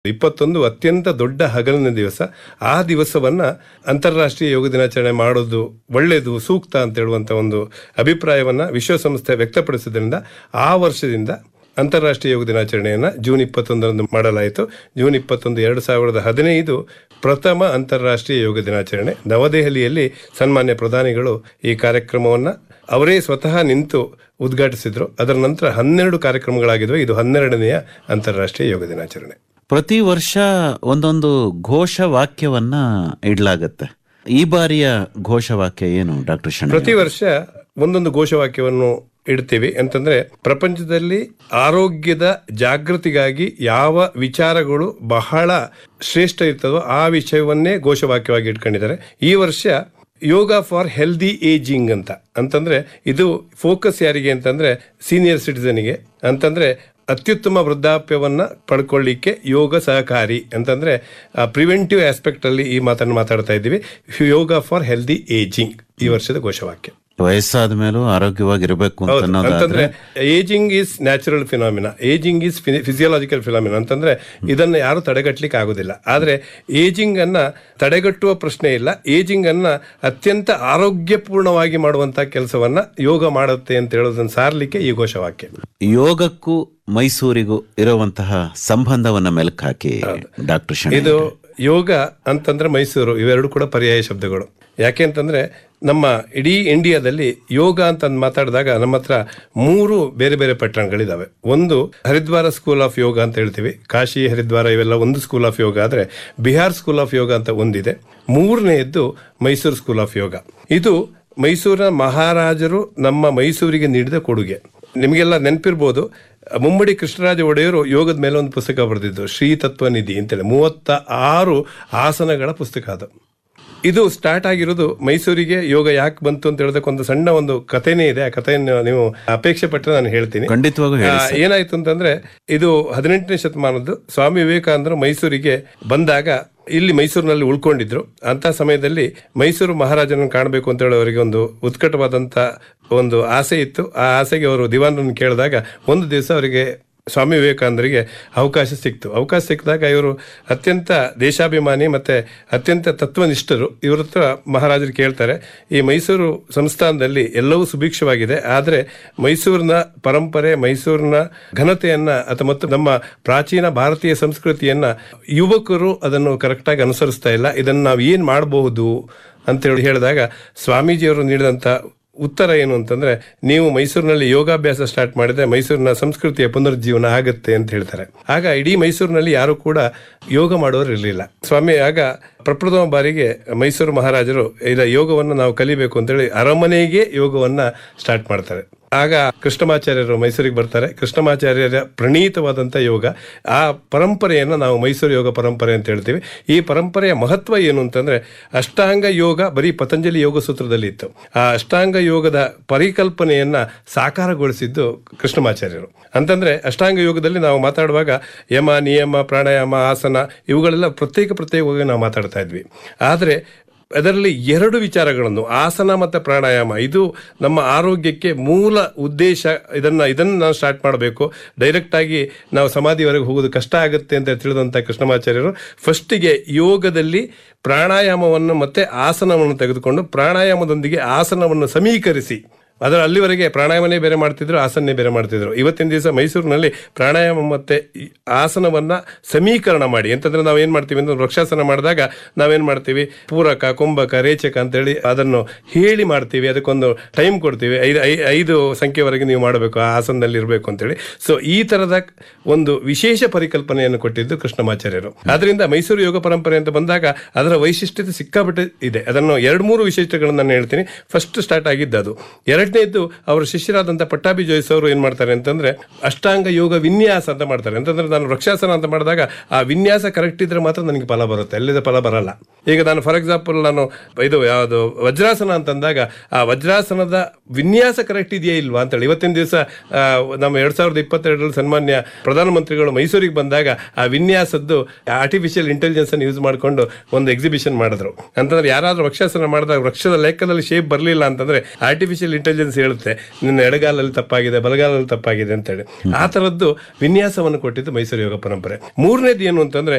ಇಪ್ಪತ್ತೊಂದು ಅತ್ಯಂತ ದೊಡ್ಡ ಹಗಲಿನ ದಿವಸ ಆ ದಿವಸವನ್ನ ಅಂತಾರಾಷ್ಟ್ರೀಯ ಯೋಗ ದಿನಾಚರಣೆ ಮಾಡೋದು ಒಳ್ಳೆಯದು ಸೂಕ್ತ ಅಂತ ಹೇಳುವಂತ ಒಂದು ಅಭಿಪ್ರಾಯವನ್ನ ವಿಶ್ವಸಂಸ್ಥೆ ವ್ಯಕ್ತಪಡಿಸಿದ್ರಿಂದ ಆ ವರ್ಷದಿಂದ ಅಂತಾರಾಷ್ಟ್ರೀಯ ಯೋಗ ದಿನಾಚರಣೆಯನ್ನ ಜೂನ್ ಇಪ್ಪತ್ತೊಂದರಂದು ಮಾಡಲಾಯಿತು ಜೂನ್ ಇಪ್ಪತ್ತೊಂದು ಎರಡು ಸಾವಿರದ ಹದಿನೈದು ಪ್ರಥಮ ಅಂತಾರಾಷ್ಟ್ರೀಯ ಯೋಗ ದಿನಾಚರಣೆ ನವದೆಹಲಿಯಲ್ಲಿ ಸನ್ಮಾನ್ಯ ಪ್ರಧಾನಿಗಳು ಈ ಕಾರ್ಯಕ್ರಮವನ್ನ ಅವರೇ ಸ್ವತಃ ನಿಂತು ಉದ್ಘಾಟಿಸಿದ್ರು ಅದರ ನಂತರ ಹನ್ನೆರಡು ಕಾರ್ಯಕ್ರಮಗಳಾಗಿದ್ವು ಇದು ಹನ್ನೆರಡನೆಯ ಅಂತಾರಾಷ್ಟ್ರೀಯ ಯೋಗ ದಿನಾಚರಣೆ ಪ್ರತಿ ವರ್ಷ ಒಂದೊಂದು ಘೋಷ ವಾಕ್ಯವನ್ನ ಇಡ್ಲಾಗತ್ತೆ ಈ ಬಾರಿಯ ಘೋಷವಾಕ್ಯ ಏನು ಡಾಕ್ಟರ್ ಶಣ ಪ್ರತಿ ವರ್ಷ ಒಂದೊಂದು ಘೋಷವಾಕ್ಯವನ್ನು ಇಡ್ತೀವಿ ಅಂತಂದ್ರೆ ಪ್ರಪಂಚದಲ್ಲಿ ಆರೋಗ್ಯದ ಜಾಗೃತಿಗಾಗಿ ಯಾವ ವಿಚಾರಗಳು ಬಹಳ ಶ್ರೇಷ್ಠ ಇರ್ತದೋ ಆ ವಿಷಯವನ್ನೇ ಘೋಷವಾಕ್ಯವಾಗಿ ಇಟ್ಕೊಂಡಿದ್ದಾರೆ ಈ ವರ್ಷ ಯೋಗ ಫಾರ್ ಹೆಲ್ದಿ ಏಜಿಂಗ್ ಅಂತ ಅಂತಂದ್ರೆ ಇದು ಫೋಕಸ್ ಯಾರಿಗೆ ಅಂತಂದ್ರೆ ಸೀನಿಯರ್ ಸಿಟಿಸನ್ಗೆ ಅಂತಂದ್ರೆ ಅತ್ಯುತ್ತಮ ವೃದ್ಧಾಪ್ಯವನ್ನ ಪಡ್ಕೊಳ್ಳಿಕ್ಕೆ ಯೋಗ ಸಹಕಾರಿ ಅಂತಂದ್ರೆ ಪ್ರಿವೆಂಟಿವ್ ಆಸ್ಪೆಕ್ಟ್ ಅಲ್ಲಿ ಈ ಮಾತನ್ನು ಮಾತಾಡ್ತಾ ಇದ್ದೀವಿ ಯೋಗ ಫಾರ್ ಹೆಲ್ದಿ ಏಜಿಂಗ್ ಈ ವರ್ಷದ ಘೋಷವಾಕ್ಯ ವಯಸ್ಸಾದ ಮೇಲೂ ಆರೋಗ್ಯವಾಗಿರ್ಬೇಕು ಅಂತ ಹೌದು. ಅನ್ನೋದಾದ್ರೆ ಅಂತಂದ್ರೆ aging is natural phenomena aging is physiological phenomena ಅಂತಂದ್ರೆ ಇದನ್ನ ಯಾರು ತಡೆಗಟ್ಟಲಿಕ್ಕೆ ಆಗುದಿಲ್ಲ ಆದ್ರೆ ಏಜಿಂಗ್ ಅನ್ನ ತಡೆಗಟ್ಟುವ ಪ್ರಶ್ನೆ ಇಲ್ಲ ಏಜಿಂಗ್ ಅನ್ನ ಅತ್ಯಂತ ಆರೋಗ್ಯಪೂರ್ಣವಾಗಿ ಮಾಡುವಂತ ಕೆಲಸವನ್ನ ಯೋಗ ಮಾಡುತ್ತೆ ಅಂತ ಹೇಳೋದನ್ನ ಸಾರ್ಲಿಕ್ಕೆ ಈ ಘೋಷವಾಕ್ಯ ಯೋಗಕ್ಕೂ ಮೈಸೂರಿಗೂ ಇರುವಂತಹ ಸಂಬಂಧವನ್ನ ಮೆಲುಕು ಹಾಕಿ ಡಾಕ್ಟರ್ ಶಣ ಇದು ಯೋಗ ಅಂತಂದ್ರೆ ಮೈಸೂರು ಇವೆರಡು ಕೂಡ ಪರ್ಯಾಯ ಶಬ್ದಗಳು ಯಾಕೆ ಅಂತಂದ್ರೆ ನಮ್ಮ ಇಡೀ ಇಂಡಿಯಾದಲ್ಲಿ ಯೋಗ ಅಂತ ಅಂದ್ ಮಾತಾಡಿದಾಗ ನಮ್ಮ ಹತ್ರ ಮೂರು ಬೇರೆ ಬೇರೆ ಪಟ್ಟಣಗಳಿದಾವೆ ಒಂದು ಹರಿದ್ವಾರ ಸ್ಕೂಲ್ ಆಫ್ ಯೋಗ ಅಂತ ಹೇಳ್ತೀವಿ ಕಾಶಿ ಹರಿದ್ವಾರ ಇವೆಲ್ಲ ಒಂದು ಸ್ಕೂಲ್ ಆಫ್ ಯೋಗ ಆದ್ರೆ ಬಿಹಾರ್ ಸ್ಕೂಲ್ ಆಫ್ ಯೋಗ ಅಂತ ಒಂದಿದೆ ಮೂರನೆಯದ್ದು ಮೈಸೂರು ಸ್ಕೂಲ್ ಆಫ್ ಯೋಗ ಇದು ಮೈಸೂರಿನ ಮಹಾರಾಜರು ನಮ್ಮ ಮೈಸೂರಿಗೆ ನೀಡಿದ ಕೊಡುಗೆ ನಿಮಗೆಲ್ಲ ನೆನಪಿರ್ಬೋದು ಮುಮ್ಮಡಿ ಕೃಷ್ಣರಾಜ ಒಡೆಯರು ಯೋಗದ ಮೇಲೆ ಒಂದು ಪುಸ್ತಕ ಬರೆದಿದ್ದು ಶ್ರೀ ತತ್ವ ನಿಧಿ ಅಂತೇಳಿ ಮೂವತ್ತ ಆರು ಆಸನಗಳ ಪುಸ್ತಕ ಅದು ಇದು ಸ್ಟಾರ್ಟ್ ಆಗಿರೋದು ಮೈಸೂರಿಗೆ ಯೋಗ ಯಾಕೆ ಬಂತು ಅಂತ ಹೇಳೋದಕ್ಕೆ ಒಂದು ಸಣ್ಣ ಒಂದು ಕಥೆನೇ ಇದೆ ಆ ಕಥೆಯನ್ನು ನೀವು ಅಪೇಕ್ಷೆ ಪಟ್ಟರೆ ನಾನು ಹೇಳ್ತೀನಿ ಖಂಡಿತವಾಗೂ ಹೇಳಿ ಆ, ಏನಾಯ್ತು ಅಂತಂದ್ರೆ ಇದು ಹದಿನೆಂಟನೇ ಶತಮಾನದ್ದು ಸ್ವಾಮಿ ವಿವೇಕಾನಂದರು ಮೈಸೂರಿಗೆ ಬಂದಾಗ ಇಲ್ಲಿ ಮೈಸೂರಿನಲ್ಲಿ ಉಳ್ಕೊಂಡಿದ್ರು ಅಂತ ಸಮಯದಲ್ಲಿ ಮೈಸೂರು ಮಹಾರಾಜನನ್ನು ಕಾಣಬೇಕು ಅಂತ ಹೇಳಿ ಅವರಿಗೆ ಒಂದು ಉತ್ಕಟವಾದಂತ ಒಂದು ಆಸೆ ಇತ್ತು ಆ ಆಸೆಗೆ ಅವರು ದಿವಾನರನ್ನು ಕೇಳಿದಾಗ ಒಂದು ದಿವಸ ಅವರಿಗೆ ಸ್ವಾಮಿ ವಿವೇಕಾನಂದರಿಗೆ ಅವಕಾಶ ಸಿಕ್ತು ಅವಕಾಶ ಸಿಕ್ಕಿದಾಗ ಇವರು ಅತ್ಯಂತ ದೇಶಾಭಿಮಾನಿ ಮತ್ತೆ ಅತ್ಯಂತ ತತ್ವನಿಷ್ಠರು ಇವ್ರ ಹತ್ರ ಮಹಾರಾಜರು ಕೇಳ್ತಾರೆ ಈ ಮೈಸೂರು ಸಂಸ್ಥಾನದಲ್ಲಿ ಎಲ್ಲವೂ ಸುಭಿಕ್ಷವಾಗಿದೆ ಆದರೆ ಮೈಸೂರಿನ ಪರಂಪರೆ ಮೈಸೂರಿನ ಘನತೆಯನ್ನ ಅಥವಾ ಮತ್ತು ನಮ್ಮ ಪ್ರಾಚೀನ ಭಾರತೀಯ ಸಂಸ್ಕೃತಿಯನ್ನ ಯುವಕರು ಅದನ್ನು ಕರೆಕ್ಟಾಗಿ ಅನುಸರಿಸ್ತಾ ಇಲ್ಲ ಇದನ್ನು ನಾವು ಏನು ಮಾಡಬಹುದು ಅಂತೇಳಿ ಹೇಳಿದಾಗ ಸ್ವಾಮೀಜಿಯವರು ನೀಡಿದಂಥ ಉತ್ತರ ಏನು ಅಂತಂದ್ರೆ ನೀವು ಮೈಸೂರಿನಲ್ಲಿ ಯೋಗಾಭ್ಯಾಸ ಸ್ಟಾರ್ಟ್ ಮಾಡಿದ್ರೆ ಮೈಸೂರಿನ ಸಂಸ್ಕೃತಿಯ ಪುನರುಜ್ಜೀವನ ಆಗುತ್ತೆ ಅಂತ ಹೇಳ್ತಾರೆ ಆಗ ಇಡೀ ಮೈಸೂರಿನಲ್ಲಿ ಯಾರು ಕೂಡ ಯೋಗ ಮಾಡೋರು ಇರಲಿಲ್ಲ ಸ್ವಾಮಿ ಆಗ ಪ್ರಪ್ರಥಮ ಬಾರಿಗೆ ಮೈಸೂರು ಮಹಾರಾಜರು ಇಲ್ಲ ಯೋಗವನ್ನು ನಾವು ಕಲಿಬೇಕು ಅಂತೇಳಿ ಅರಮನೆಗೆ ಯೋಗವನ್ನ ಸ್ಟಾರ್ಟ್ ಮಾಡ್ತಾರೆ ಆಗ ಕೃಷ್ಣಮಾಚಾರ್ಯರು ಮೈಸೂರಿಗೆ ಬರ್ತಾರೆ ಕೃಷ್ಣಮಾಚಾರ್ಯರ ಪ್ರಣೀತವಾದಂಥ ಯೋಗ ಆ ಪರಂಪರೆಯನ್ನು ನಾವು ಮೈಸೂರು ಯೋಗ ಪರಂಪರೆ ಅಂತ ಹೇಳ್ತೀವಿ ಈ ಪರಂಪರೆಯ ಮಹತ್ವ ಏನು ಅಂತಂದ್ರೆ ಅಷ್ಟಾಂಗ ಯೋಗ ಬರೀ ಪತಂಜಲಿ ಯೋಗ ಸೂತ್ರದಲ್ಲಿ ಇತ್ತು ಆ ಅಷ್ಟಾಂಗ ಯೋಗದ ಪರಿಕಲ್ಪನೆಯನ್ನ ಸಾಕಾರಗೊಳಿಸಿದ್ದು ಕೃಷ್ಣಮಾಚಾರ್ಯರು ಅಂತಂದ್ರೆ ಅಷ್ಟಾಂಗ ಯೋಗದಲ್ಲಿ ನಾವು ಮಾತಾಡುವಾಗ ಯಮ ನಿಯಮ ಪ್ರಾಣಾಯಾಮ ಆಸನ ಇವುಗಳೆಲ್ಲ ಪ್ರತ್ಯೇಕ ಪ್ರತ್ಯೇಕವಾಗಿ ನಾವು ಮಾತಾಡ್ತಾ ಇದ್ವಿ ಆದರೆ ಅದರಲ್ಲಿ ಎರಡು ವಿಚಾರಗಳನ್ನು ಆಸನ ಮತ್ತು ಪ್ರಾಣಾಯಾಮ ಇದು ನಮ್ಮ ಆರೋಗ್ಯಕ್ಕೆ ಮೂಲ ಉದ್ದೇಶ ಇದನ್ನ ಇದನ್ನು ನಾವು ಸ್ಟಾರ್ಟ್ ಮಾಡಬೇಕು ಡೈರೆಕ್ಟ್ ಆಗಿ ನಾವು ಸಮಾಧಿವರೆಗೆ ಹೋಗೋದು ಕಷ್ಟ ಆಗುತ್ತೆ ಅಂತ ತಿಳಿದಂಥ ಕೃಷ್ಣಮಾಚಾರ್ಯರು ಫಸ್ಟಿಗೆ ಯೋಗದಲ್ಲಿ ಪ್ರಾಣಾಯಾಮವನ್ನು ಮತ್ತೆ ಆಸನವನ್ನು ತೆಗೆದುಕೊಂಡು ಪ್ರಾಣಾಯಾಮದೊಂದಿಗೆ ಆಸನವನ್ನು ಸಮೀಕರಿಸಿ ಅದರ ಅಲ್ಲಿವರೆಗೆ ಪ್ರಾಣಾಯಾಮನೇ ಬೇರೆ ಮಾಡ್ತಿದ್ರು ಆಸನನೇ ಬೇರೆ ಮಾಡ್ತಿದ್ರು ಇವತ್ತಿನ ದಿವಸ ಮೈಸೂರಿನಲ್ಲಿ ಪ್ರಾಣಾಯಾಮ ಮತ್ತೆ ಈ ಆಸನವನ್ನ ಸಮೀಕರಣ ಮಾಡಿ ಅಂತಂದ್ರೆ ನಾವು ಏನ್ ಮಾಡ್ತೀವಿ ಅಂದ್ರೆ ವೃಕ್ಷಾಸನ ಮಾಡಿದಾಗ ನಾವೇನ್ ಮಾಡ್ತೀವಿ ಪೂರಕ ಕುಂಭಕ ರೇಚಕ ಅಂತೇಳಿ ಅದನ್ನು ಹೇಳಿ ಮಾಡ್ತೀವಿ ಅದಕ್ಕೊಂದು ಟೈಮ್ ಕೊಡ್ತೀವಿ ಐದು ಐ- ಐದು ಸಂಖ್ಯೆವರೆಗೆ ನೀವು ಮಾಡಬೇಕು ಆ ಆಸನದಲ್ಲಿ ಇರಬೇಕು ಅಂತೇಳಿ ಸೊ ಈ ತರದ ಒಂದು ವಿಶೇಷ ಪರಿಕಲ್ಪನೆಯನ್ನು ಕೊಟ್ಟಿದ್ದು ಕೃಷ್ಣಮಾಚಾರ್ಯರು ಅದರಿಂದ ಮೈಸೂರು ಯೋಗ ಪರಂಪರೆ ಅಂತ ಬಂದಾಗ ಅದರ ವೈಶಿಷ್ಟ್ಯತೆ ಸಿಕ್ಕಾಪಟ್ಟೆ ಇದೆ ಅದನ್ನು ಎರಡು ಮೂರು ವಿಶೇಷಗಳನ್ನು ನಾನು ಹೇಳ್ತೀನಿ ಫಸ್ಟ್ ಸ್ಟಾರ್ಟ್ ಆಗಿದ್ದು ಅದು ಎರಡನೇದ್ದು ಅವರ ಶಿಷ್ಯರಾದಂಥ ಪಟ್ಟಾಭಿ ಜೋಯಿಸ್ ಅವರು ಏನ್ ಮಾಡ್ತಾರೆ ಅಂತಂದ್ರೆ ಅಷ್ಟಾಂಗ ಯೋಗ ವಿನ್ಯಾಸ ಅಂತ ಮಾಡ್ತಾರೆ ಅಂತಂದ್ರೆ ನಾನು ವೃಕ್ಷಾಸನ ಅಂತ ಮಾಡಿದಾಗ ಆ ವಿನ್ಯಾಸ ಕರೆಕ್ಟ್ ಇದ್ರೆ ಮಾತ್ರ ನನಗೆ ಫಲ ಬರುತ್ತೆ ಅಲ್ಲಿದ ಫಲ ಬರಲ್ಲ ಈಗ ನಾನು ಫಾರ್ ಎಕ್ಸಾಂಪಲ್ ನಾನು ಇದು ಯಾವುದು ವಜ್ರಾಸನ ಅಂತಂದಾಗ ಆ ವಜ್ರಾಸನದ ವಿನ್ಯಾಸ ಕರೆಕ್ಟ್ ಇದೆಯಾ ಇಲ್ವಾ ಅಂತೇಳಿ ಇವತ್ತಿನ ದಿವಸ ನಮ್ಮ ಎರಡ್ ಸಾವಿರದ ಇಪ್ಪತ್ತೆರಡರಲ್ಲಿ ಸನ್ಮಾನ್ಯ ಪ್ರಧಾನಮಂತ್ರಿಗಳು ಮೈಸೂರಿಗೆ ಬಂದಾಗ ಆ ವಿನ್ಯಾಸದ್ದು ಆರ್ಟಿಫಿಷಿಯಲ್ ಇಂಟೆಲಿಜೆನ್ಸ್ ಅನ್ನು ಯೂಸ್ ಮಾಡಿಕೊಂಡು ಒಂದು ಎಕ್ಸಿಬಿಷನ್ ಮಾಡಿದ್ರು ಅಂತಂದ್ರೆ ಯಾರಾದ್ರೂ ವೃಕ್ಷಾಸನ ಮಾಡಿದಾಗ ವೃಕ್ಷದ ಲೆಕ್ಕದಲ್ಲಿ ಶೇಪ್ ಬರಲಿಲ್ಲ ಅಂತಂದ್ರೆ ಆರ್ಟಿಫಿಷಿಯಲ್ ಇಂಟೆಲಿಜೆನ್ಸ್ ಹೇಳುತ್ತೆ ನಿನ್ನ ಎಡಗಾಲಲ್ಲಿ ತಪ್ಪಾಗಿದೆ ಬಲಗಾಲಲ್ಲಿ ತಪ್ಪಾಗಿದೆ ಅಂತೇಳಿ ಆ ತರದ್ದು ವಿನ್ಯಾಸವನ್ನು ಕೊಟ್ಟಿದ್ದು ಮೈಸೂರು ಯೋಗ ಪರಂಪರೆ ಮೂರನೇದು ಏನು ಅಂತಂದ್ರೆ